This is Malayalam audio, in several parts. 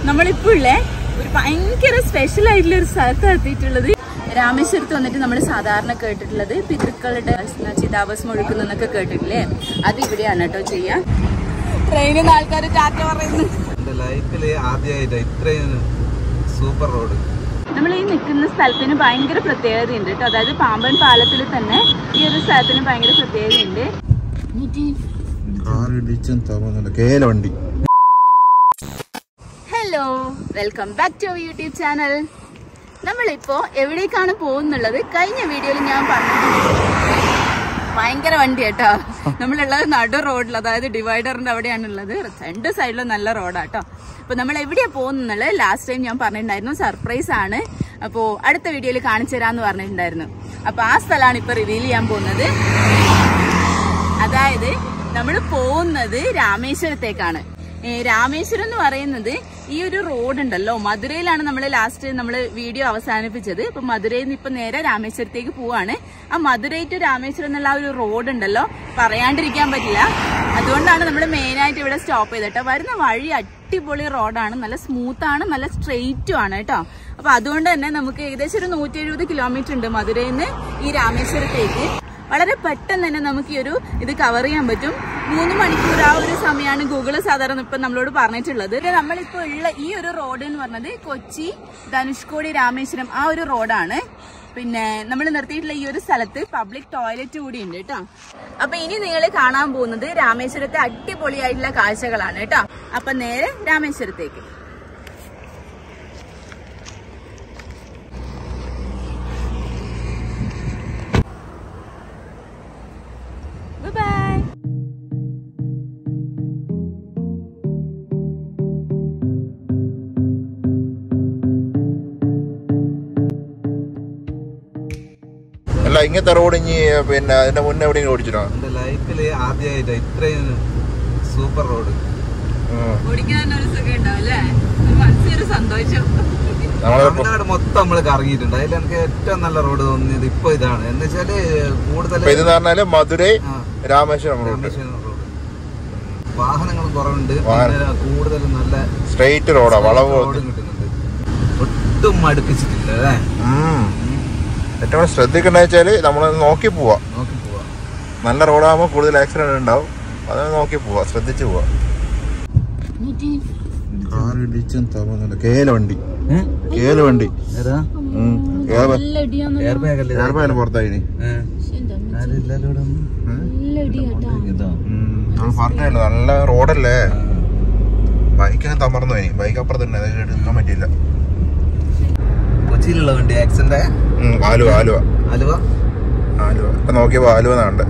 നമ്മളിപ്പോ ഉള്ളേ ഒരു ഭയങ്കര സ്പെഷ്യൽ ആയിട്ടുള്ള ഒരു സ്ഥലത്ത് എത്തിയിട്ടുള്ളത് രാമേശ്വരത്ത് വന്നിട്ട് നമ്മൾ സാധാരണ കേട്ടിട്ടുള്ളത് പിതൃക്കളുടെ ചിതാഭസ്മം ഒഴുക്കുന്നൊക്കെ കേട്ടിട്ടില്ലേ അത് ഇവിടെയാണ് കേട്ടോ ചെയ്യാ ട്രെയിനിൽ നിന്ന് ആൾക്കാർ ടാറ്റ പറയുന്നു എന്റെ ലൈഫിൽ ആദ്യമായിട്ട് ഇത്രയും സൂപ്പർ റോഡ് നമ്മൾ ഈ നിൽക്കുന്ന സ്ഥലത്തിന് ഭയങ്കര പ്രത്യേകതയുണ്ട് കേട്ടോ അതായത് പാമ്പൻ പാലത്തിൽ തന്നെ ഈ ഒരു സ്ഥലത്തിന് ഭയങ്കര പ്രത്യേകതയുണ്ട് കാർ ഇടിച്ചും തോന്നുന്നുണ്ട് കേല വണ്ടി hello welcome back to YouTube channel നമ്മളിപ്പോ എവിടേക്കാണ് പോകുന്നുള്ളത് കഴിഞ്ഞ വീഡിയോയിൽ ഞാൻ പറഞ്ഞിട്ടുണ്ട് ഭയങ്കര വണ്ടി കേട്ടോ നമ്മളുള്ളത് നടു റോഡിൽ അതായത് ഡിവൈഡറിന്റെ അവിടെയാണ് ഉള്ളത് രണ്ട് സൈഡിലും നല്ല റോഡാട്ടോ അപ്പൊ നമ്മൾ എവിടെയാ പോകുന്നുള്ളത് ലാസ്റ്റ് ടൈം ഞാൻ പറഞ്ഞിട്ടുണ്ടായിരുന്നു സർപ്രൈസ് ആണ് അപ്പോ അടുത്ത വീഡിയോയിൽ കാണിച്ചു തരാന്ന് പറഞ്ഞിട്ടുണ്ടായിരുന്നു അപ്പൊ ആ സ്ഥലമാണ് ഇപ്പൊ റിവീൽ ചെയ്യാൻ പോകുന്നത് അതായത് നമ്മൾ പോകുന്നത് രാമേശ്വരത്തേക്കാണ് ഏ, രാമേശ്വരം എന്ന് പറയുന്നത് ഈ ഒരു റോഡ് ഉണ്ടല്ലോ മധുരയിലാണ് നമ്മൾ ലാസ്റ്റ് നമ്മൾ വീഡിയോ അവസാനിപ്പിച്ചത് ഇപ്പൊ മധുരയിൽ നിന്ന് ഇപ്പൊ നേരെ രാമേശ്വരത്തേക്ക് പോവാണ് ആ മധുരൈ ടു രാമേശ്വരം എന്നുള്ള ആ ഒരു റോഡ് ഉണ്ടല്ലോ പറയാണ്ടിരിക്കാൻ പറ്റില്ല അതുകൊണ്ടാണ് നമ്മൾ മെയിൻ ആയിട്ട് ഇവിടെ സ്റ്റോപ്പ് ചെയ്തിട്ടോ വരുന്ന വഴി അടിപൊളി റോഡാണ് നല്ല സ്മൂത്ത് ആണ് നല്ല സ്ട്രെയിറ്റും ആണ് കേട്ടോ അപ്പൊ അതുകൊണ്ട് തന്നെ നമുക്ക് ഏകദേശം ഒരു നൂറ്റി എഴുപത് കിലോമീറ്റർ ഉണ്ട് മധുരയിൽ നിന്ന് ഈ രാമേശ്വരത്തേക്ക് വളരെ പെട്ടെന്ന് തന്നെ നമുക്ക് ഈ ഒരു ഇത് കവർ ചെയ്യാൻ പറ്റും മൂന്ന് മണിക്കൂർ ആ ഒരു സമയമാണ് ഗൂഗിൾ സാധാരണ ഇപ്പൊ നമ്മളോട് പറഞ്ഞിട്ടുള്ളത് ഇത് നമ്മളിപ്പോ ഉള്ള ഈ ഒരു റോഡ് എന്ന് പറഞ്ഞത് കൊച്ചി ധനുഷ്കോടി രാമേശ്വരം ആ ഒരു റോഡാണ് പിന്നെ നമ്മൾ നിർത്തിയിട്ടുള്ള ഈ ഒരു സ്ഥലത്ത് പബ്ലിക് ടോയ്ലറ്റ് കൂടി ഉണ്ട് കേട്ടോ അപ്പൊ ഇനി നിങ്ങൾ കാണാൻ പോകുന്നത് രാമേശ്വരത്തെ അടിപൊളിയായിട്ടുള്ള കാഴ്ചകളാണ് കേട്ടോ അപ്പൊ നേരെ രാമേശ്വരത്തേക്ക് ബൈ അല്ല ഇങ്ങനത്തെ റോഡ് ഇനി പിന്നെ അതിന്റെ മുന്നേ എവിടെയെങ്കിലും ഓടിച്ചിട്ടോ എന്റെ ലൈഫിൽ ആദ്യമായിട്ട് ഇത്രയും സൂപ്പർ റോഡ് ഓടിക്കാൻ ഒരു സുഖം ഉണ്ടാവും അല്ലേ മനസ്സിലൊരു സന്തോഷം നമ്മളെ തമിഴ്നാട് മൊത്തം നമ്മൾ കറങ്ങിയിട്ടുണ്ട് അതിൽ എനിക്ക് ഏറ്റവും നല്ല റോഡ് തോന്നിയത് ഇപ്പൊ ഇതാണ് എന്ന് വെച്ചാല് കൂടുതൽ ഇപ്പൊ ഇതെന്ന് പറഞ്ഞാല് മധുരൈ ആ, രാമേശ്വരം റൂട്ട് രാമേശ്വരം റോഡ് വാഹനങ്ങൾ കുറവുണ്ട് വാഹനം. പിന്നെ കൂടുതൽ നല്ല സ്ട്രെയിറ്റ് റോഡാ വളവ് റോഡും കിട്ടുന്നുണ്ട് ഒട്ടും മടുപ്പിച്ചിട്ടില്ല അല്ലേ ഉം. ഏറ്റവും കൂടുതൽ ശ്രദ്ധിക്കണ്ട വെച്ചാല് നമ്മൾ നോക്കി പോവാ നോക്കി പോവാ നല്ല റോഡാകുമ്പോൾ കൂടുതൽ ആക്സിഡന്റ് ഉണ്ടാവും അത് നോക്കി പോവാ ശ്രദ്ധിച്ചു പോവാ കാർ ഇടിച്ചും തോന്നുന്നുണ്ട് കേല വണ്ടി കേല വണ്ടി ഏതാ ഉം. ഏതാ? നല്ല ഇടിയാന്ന് എയർ ബാഗ് അല്ലേ ഏർപ്പായാലും പുറത്തായി ഇനി ആരില്ലല്ലോ ഇവിടെ ഒന്നും. നല്ല ഇടിയാട്ടാ ഇതോ നമ്മൾ പറഞ്ഞല്ലോ നല്ല റോഡല്ലേ ബൈക്കൊക്കെ തമർന്നു ഇനി ബൈക്ക് അപ്പുറത്ത് തന്നെ അത് എടുക്കാൻ പറ്റില്ല കൊച്ചിയിലുള്ള വണ്ടി ആക്സിഡന്റ് ഉം, ആലുവ ആലുവ ആലുവ ആലുവ ഇപ്പൊ നോക്കിയപ്പോ ആലുവ എന്നാണ്ട്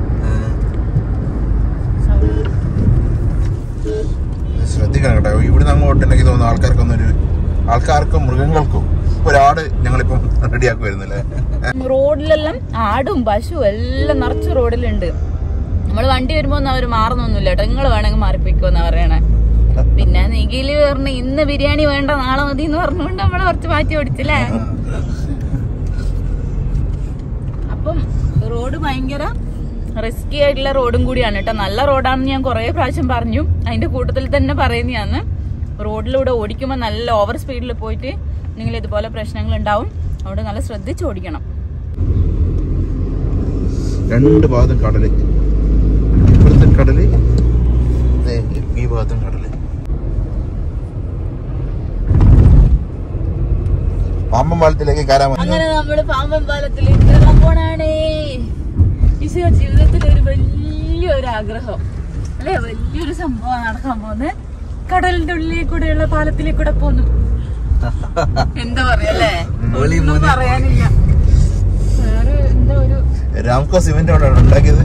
ശ്രദ്ധിക്കണം കേട്ടോ ഇവിടുന്ന് അങ്ങോട്ട് എനിക്ക് തോന്നുന്നു ആൾക്കാർക്കൊന്നും ഒരു ആൾക്കാർക്കും മൃഗങ്ങൾക്കും ഒരാട് ഞങ്ങളിപ്പം റെഡിയാക്കി വരുന്നില്ലേ റോഡിലെല്ലാം ആടും പശു എല്ലാം നിറച്ച് റോഡിലുണ്ട് നമ്മൾ വണ്ടി വരുമ്പോ ഒന്നും അവര് മാറുന്നൊന്നുമില്ല കേട്ടോ നിങ്ങൾ വേണമെങ്കിൽ മാറിപ്പോയിക്കോന്നാ പറയണേ പിന്നെ നിഖില് പറഞ്ഞ് ഇന്ന് ബിരിയാണി വേണ്ട നാളെ മതി എന്ന് പറഞ്ഞുകൊണ്ട് നമ്മളെ കുറച്ച് മാറ്റി ഓടിച്ചില്ലേ അപ്പം റോഡ് ഭയങ്കര റിസ്കി ആയിട്ടുള്ള റോഡും കൂടിയാണ് കേട്ടോ നല്ല റോഡാണെന്ന് ഞാൻ കുറെ പ്രാവശ്യം പറഞ്ഞു അതിന്റെ കൂട്ടത്തിൽ തന്നെ പറയുന്നതാണ് റോഡിലൂടെ ഓടിക്കുമ്പോൾ നല്ല ഓവർ സ്പീഡിൽ പോയിട്ട് നിങ്ങൾ ഇതുപോലെ പ്രശ്നങ്ങൾ ഉണ്ടാവും അവിടെ നല്ല ശ്രദ്ധിച്ച് ഓടിക്കണം രണ്ട് ഭാഗത്തും കടല് ഇവിടുത്തെ കടല് ദേ ഈ ഭാഗത്തും കടല് പാമ്പൻ പാലത്തിലേക്ക് കയറാൻ പറ്റും അങ്ങനെ നമ്മള് പാമ്പൻ പാലത്തിൽ കയറാൻ പോണാണേ ഈശോ ജീവിതത്തിൽ ഒരു വലിയൊരു ആഗ്രഹം അല്ലെ വലിയൊരു സംഭവം നടക്കാൻ പോകുന്നത് കടലിന്റെ ഉള്ളിൽ കൂടെയുള്ള പാലത്തിലെ കൂടെ പോന്നു എന്താ പറയല്ലേ ഒളി ഒന്നും മോനെ. പറയാനില്ല വേറെ എന്താ ഒരു രാംകോ സിമെന്റ് കൊണ്ടാണ് ഉണ്ടാക്കിയത്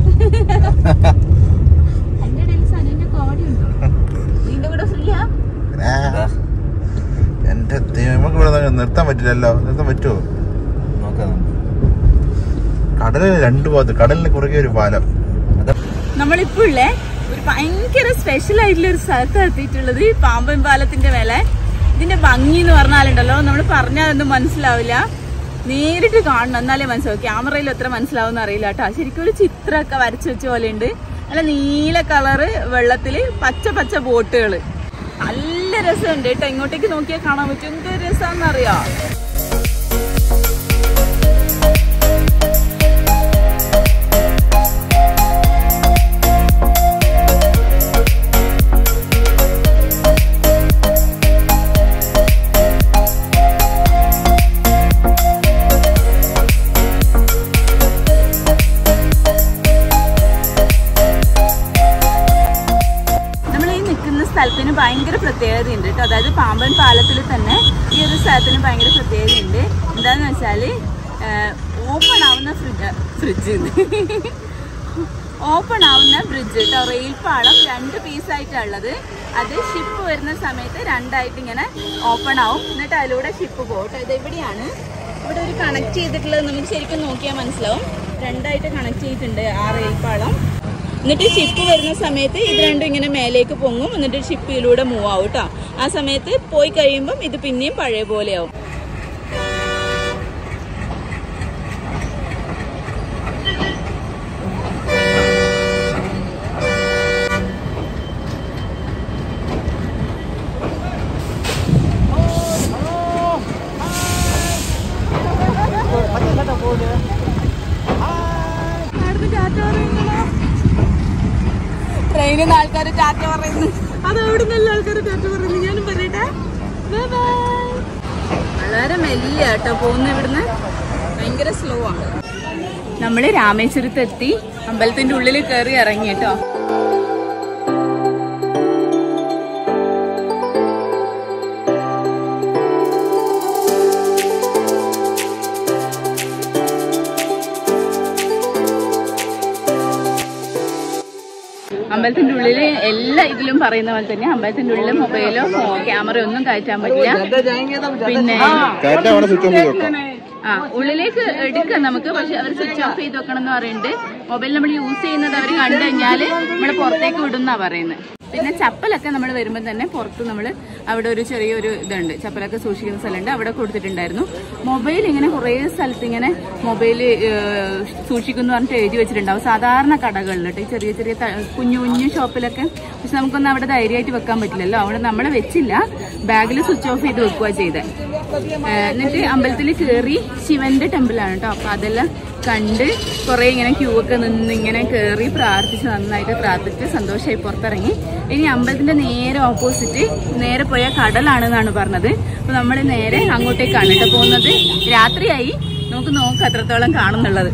അതിന്റെ ഇടയിൽ സനിന്റെ കോടി ഉണ്ടോ നിന്റെ കൂടെ ഫ്രീയാ ആ, എന്റെ ദൈവം, നമുക്ക് ഇവിടെ നിന്ന് നിർത്താൻ പറ്റില്ലല്ലോ നിർത്താൻ പറ്റുമോ നോക്കാം കടലിന് രണ്ട് ഭാഗത്ത് കടലിന് കുറുകെ ഒരു പാലം നമ്മളിപ്പോ ഉള്ളേ ഒരു ഭയങ്കര സ്പെഷ്യൽ ആയിട്ടുള്ള ഒരു സ്ഥലത്ത് എത്തിയിട്ടുള്ളത് ഈ പാമ്പൻ പാലത്തിന്റെ മേലെ ഇതിന്റെ ഭംഗി എന്ന് പറഞ്ഞാലുണ്ടല്ലോ നമ്മൾ പറഞ്ഞാലൊന്നും മനസ്സിലാവില്ല നേരിട്ട് കാണണം എന്നാലേ മനസ്സിലാവും ക്യാമറയിൽ എത്ര മനസ്സിലാവും അറിയില്ല കേട്ടോ ശരിക്കും ഒരു ചിത്രമൊക്കെ വരച്ചു വെച്ച പോലെ ഉണ്ട് നല്ല നീല കളറ് വെള്ളത്തില് പച്ച പച്ച ബോട്ടുകള് നല്ല രസമുണ്ട് കേട്ടോ ഇങ്ങോട്ടേക്ക് നോക്കിയാൽ കാണാൻ പറ്റും എന്ത് രസമാണെന്നറിയാം നമ്മൾ ഈ നിൽക്കുന്ന സ്ഥലത്തിന് ഭയങ്കര പ്രത്യേകതയുണ്ട് കേട്ടോ അതായത് പാമ്പൻ പാലത്തിൽ തന്നെ ഈ ഒരു സ്ഥലത്തിന് ഭയങ്കര പ്രത്യേകതയുണ്ട് എന്താന്ന് വെച്ചാൽ ഓപ്പൺ ആവുന്ന ഫ്രിഡ്ജ് ഫ്രിഡ്ജ് ഓപ്പൺ ആവുന്ന ബ്രിഡ്ജ് കേട്ടോ റെയിൽ പാളം രണ്ട് പീസായിട്ടാണ് ഉള്ളത് അത് ഷിപ്പ് വരുന്ന സമയത്ത് രണ്ടായിട്ട് ഇങ്ങനെ ഓപ്പൺ ആവും എന്നിട്ട് അതിലൂടെ ഷിപ്പ് പോകും കേട്ടോ ഇത് എവിടെയാണ് ഇവിടെ ഒരു കണക്ട് ചെയ്തിട്ടുള്ളത് നമുക്ക് ശരിക്കും നോക്കിയാൽ മനസ്സിലാവും രണ്ടായിട്ട് കണക്ട് ചെയ്തിട്ടുണ്ട് ആ റെയിൽ പാളം എന്നിട്ട് ഷിപ്പ് വരുന്ന സമയത്ത് ഇത് രണ്ടും ഇങ്ങനെ മേലേക്ക് പൊങ്ങും എന്നിട്ട് ഷിപ്പ് ഇതിലൂടെ മൂവ് ആവും കേട്ടോ ആ സമയത്ത് പോയി കഴിയുമ്പം ഇത് പിന്നെയും പഴയ പോലെയാവും ട്രെയിനിൽ നിന്ന് ആൾക്കാർ ടാറ്റ പറയുന്നു അത് അവിടെ നല്ല ആൾക്കാർ ടാറ്റ പറയുന്നു ഞാനും പറയട്ടെ Bye bye. വളരെ മെല്ലിയ കേട്ടോ പോകുന്ന ഇവിടുന്ന് ഭയങ്കര സ്ലോ ആണ് നമ്മള് രാമേശ്വരത്ത് എത്തി അമ്പലത്തിന്റെ ഉള്ളിൽ കയറി ഇറങ്ങി കേട്ടോ അമ്പലത്തിന്റെ ഉള്ളില് എല്ലാ ഇതിലും പറയുന്ന പോലെ തന്നെ അമ്പലത്തിന്റെ ഉള്ളിൽ മൊബൈലോ ക്യാമറ ഒന്നും കയറ്റാൻ പറ്റില്ല പിന്നെ കയറ്റാൻ അവിടെ സ്വിച്ച് ഓഫ് ചെയ്ത് വെക്കാം ആ ഉള്ളിലേക്ക് എടുക്കാം നമുക്ക് പക്ഷെ അവർ സ്വിച്ച് ഓഫ് ചെയ്ത് വെക്കണം എന്ന് പറയുന്നുണ്ട് മൊബൈൽ നമ്മൾ യൂസ് ചെയ്യുന്നത് അവർ കണ്ടു കഴിഞ്ഞാൽ നമ്മൾ പുറത്തേക്ക് വിടുന്നാ പറയുന്നത് പിന്നെ ചപ്പലൊക്കെ നമ്മൾ വരുമ്പോൾ തന്നെ പുറത്ത് നമ്മൾ അവിടെ ഒരു ചെറിയൊരു ഇതുണ്ട് ചപ്പലൊക്കെ സൂക്ഷിക്കുന്ന സ്ഥലമുണ്ട് അവിടെ കൊടുത്തിട്ടുണ്ടായിരുന്നു മൊബൈൽ ഇങ്ങനെ കുറേ സ്ഥലത്ത് ഇങ്ങനെ മൊബൈൽ സൂക്ഷിക്കുന്നു പറഞ്ഞിട്ട് എഴുതി വെച്ചിട്ടുണ്ടാവും സാധാരണ കടകളിൽ കേട്ടോ ഈ ചെറിയ ചെറിയ ത- കുഞ്ഞു കുഞ്ഞു ഷോപ്പിലൊക്കെ പക്ഷെ നമുക്കൊന്നും അവിടെ ധൈര്യമായിട്ട് വെക്കാൻ പറ്റില്ലല്ലോ അവിടെ നമ്മൾ വെച്ചില്ല ബാഗിൽ സ്വിച്ച് ഓഫ് ചെയ്ത് വെക്കുക ചെയ്തേ ഏഹ് എന്നിട്ട് അമ്പലത്തിൽ കയറി ശിവന്റെ ടെമ്പിളാണ് കേട്ടോ അപ്പൊ അതെല്ലാം കണ്ട് കുറെ ഇങ്ങനെ ക്യൂ ഒക്കെ നിന്ന് ഇങ്ങനെ കയറി പ്രാർത്ഥിച്ച് നന്നായിട്ട് പ്രാർത്ഥിച്ച് സന്തോഷമായി പുറത്തിറങ്ങി ഇനി അമ്പലത്തിന്റെ നേരെ ഓപ്പോസിറ്റ് നേരെ പോയ കടലാണെന്നാണ് പറഞ്ഞത് അപ്പൊ നമ്മൾ നേരെ അങ്ങോട്ടേക്കാണ് കേട്ടോ പോകുന്നത് രാത്രിയായി നമുക്ക് നോക്കാം എത്രത്തോളം കാണുന്നുള്ളത്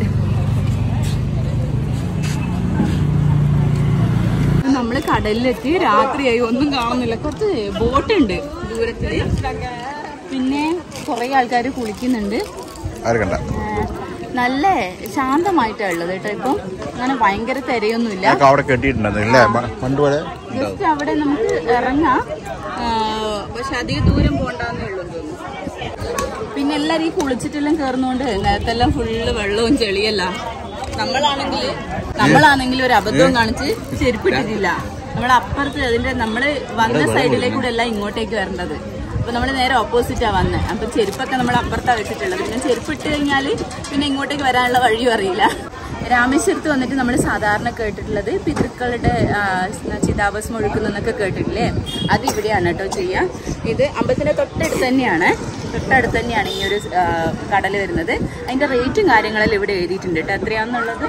നമ്മള് കടലിലെത്തി രാത്രിയായി ഒന്നും കാണുന്നില്ല കുറച്ച് ബോട്ടുണ്ട് ദൂരത്തില് പിന്നെ കുറെ ആൾക്കാർ കുളിക്കുന്നുണ്ട് ആര് കണ്ട ഏഹ് നല്ല ശാന്തമായിട്ടാണ് ഉള്ളത് കേട്ടോ ഇപ്പം അങ്ങനെ ഭയങ്കര തിരയൊന്നുമില്ല അതൊക്കെ അവിടെ കെട്ടിയിട്ടുണ്ടായിരുന്നു ഇല്ലേ മ- പണ്ട് പോലെ ജസ്റ്റ് അവിടെ നമുക്ക് ഇറങ്ങാം ആഹ് പക്ഷെ അധികം ദൂരം പോണ്ടെന്നേ ഉള്ളൂ എന്ന് തോന്നുന്നു പിന്നെ എല്ലാരും ഈ കുളിച്ചിട്ടെല്ലാം കയറുന്നോണ്ട് നേരത്തെല്ലാം ഫുള്ള് വെള്ളവും ചെളിയല്ല നമ്മളാണെങ്കിൽ നമ്മളാണെങ്കിൽ ഒരു അബദ്ധവും കാണിച്ച് ചെരുപ്പിട്ടിട്ടില്ല നമ്മൾ അപ്പുറത്ത് അതിന്റെ നമ്മള് വന്ന സൈഡിലേക്ക് കൂടെ എല്ലാം ഇങ്ങോട്ടേക്ക് വരേണ്ടത് അപ്പൊ നമ്മൾ നേരെ ഓപ്പോസിറ്റാ വന്നത് അപ്പൊ ചെരുപ്പൊക്കെ നമ്മൾ അപ്പുറത്താ വെച്ചിട്ടുള്ളത് പിന്നെ ചെരുപ്പ് ഇട്ട് കഴിഞ്ഞാല് പിന്നെ ഇങ്ങോട്ടേക്ക് വരാനുള്ള വഴിയും അറിയില്ല രാമേശ്വരത്ത് വന്നിട്ട് നമ്മൾ സാധാരണ കേട്ടിട്ടുള്ളത് പിതൃക്കളുടെ ആ, ചിതാഭസ്മം ഒഴുക്കുന്നൊക്കെ കേട്ടിട്ടില്ലേ അത് ഇവിടെയാണ് കേട്ടോ ചെയ്യുക ഇത് അമ്പലത്തിന്റെ തൊട്ടടുത്ത് തന്നെയാണ് തൊട്ടടുത്ത് തന്നെയാണ് ഈ ഒരു കടൽ വരുന്നത് അതിന്റെ റേറ്റും കാര്യങ്ങളെല്ലാം ഇവിടെ എഴുതിയിട്ടുണ്ട് കേട്ടോ എത്രയാണെന്നുള്ളത്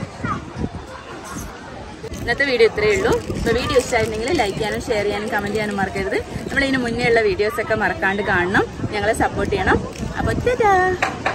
ഇന്നത്തെ വീഡിയോ ഇത്രയേ ഉള്ളൂ അപ്പോൾ വീഡിയോ ഇഷ്ടമായിരുന്നെങ്കിൽ ലൈക്ക് ചെയ്യാനും ഷെയർ ചെയ്യാനും കമൻറ്റ് ചെയ്യാനും മറക്കരുത് നമ്മൾ ഇതിന് മുന്നേ ഉള്ള വീഡിയോസൊക്കെ മറക്കാണ്ട് കാണണം ഞങ്ങളെ സപ്പോർട്ട് ചെയ്യണം അപ്പോൾ